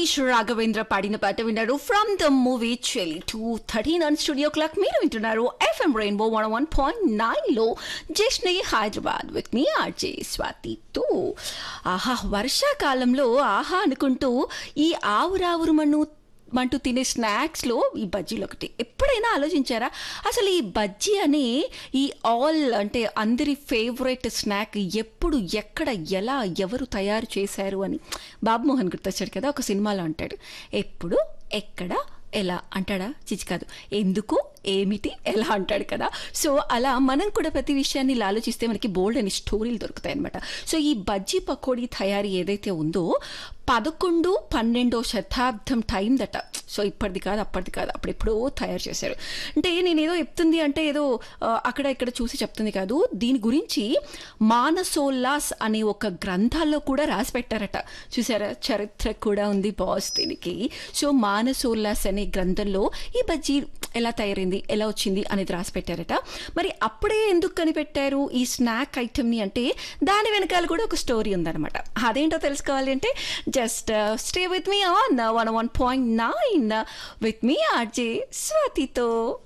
హరీష్ రాఘవేంద్ర పాడిన పాట విన్నారు from the movie Cheli two thirteen on studio clock మీరు వింటున్నారు FM rainbow one one point nine లో just Hyderabad with me RJ స్వాతితో ఆహా వర్షాకాలంలో ఆహా అనుకుంటూ ఈ ఆవురావురుమను మంటూ తినే స్నాక్స్లో ఈ బజ్జీలు ఒకటి ఎప్పుడైనా ఆలోచించారా అసలు ఈ బజ్జీ అనే ఈ ఆల్ అంటే అందరి ఫేవరెట్ స్నాక్ ఎప్పుడు ఎక్కడ ఎలా ఎవరు తయారు చేశారు అని బాబుమోహన్ గుర్తొచ్చాడు కదా ఒక సినిమాలో అంటాడు ఎప్పుడు ఎక్కడ ఎలా అంటాడా చిచి కాదు ఎందుకు ఏమిటి ఎలా అంటాడు కదా సో అలా మనం కూడా ప్రతి విషయాన్ని ఇలా ఆలోచిస్తే మనకి బోల్డ్ అని స్టోరీలు దొరుకుతాయి అనమాట సో ఈ బజ్జీ పకోడీ తయారీ ఏదైతే ఉందో పదకొండు పన్నెండో శతాబ్దం టైం దట సో ఇప్పటిది కాదు అప్పటిది కాదు అప్పుడు ఎప్పుడో తయారు చేశారు అంటే నేను ఏదో చెప్తుంది అంటే ఏదో ఆ, అక్కడ ఇక్కడ చూసి చెప్తుంది కాదు దీని గురించి మానసోల్లాస్ అనే ఒక గ్రంథాల్లో కూడా రాసి పెట్టారట చూసారా చరిత్ర కూడా ఉంది బాస్ దీనికి సో మానసోల్లాస్ అనే గ్రంథంలో ఈ బజ్జీ ఎలా తయారైంది ఎలా వచ్చింది అనేది రాసి పెట్టారట మరి అప్పుడే ఎందుకు కనిపెట్టారు ఈ స్నాక్ ఐటమ్ని అంటే దాని వెనకాల కూడా ఒక స్టోరీ ఉందన్నమాట అదేంటో తెలుసుకోవాలి అంటే just stay with me on one one point nine with me RJ స్వాతితో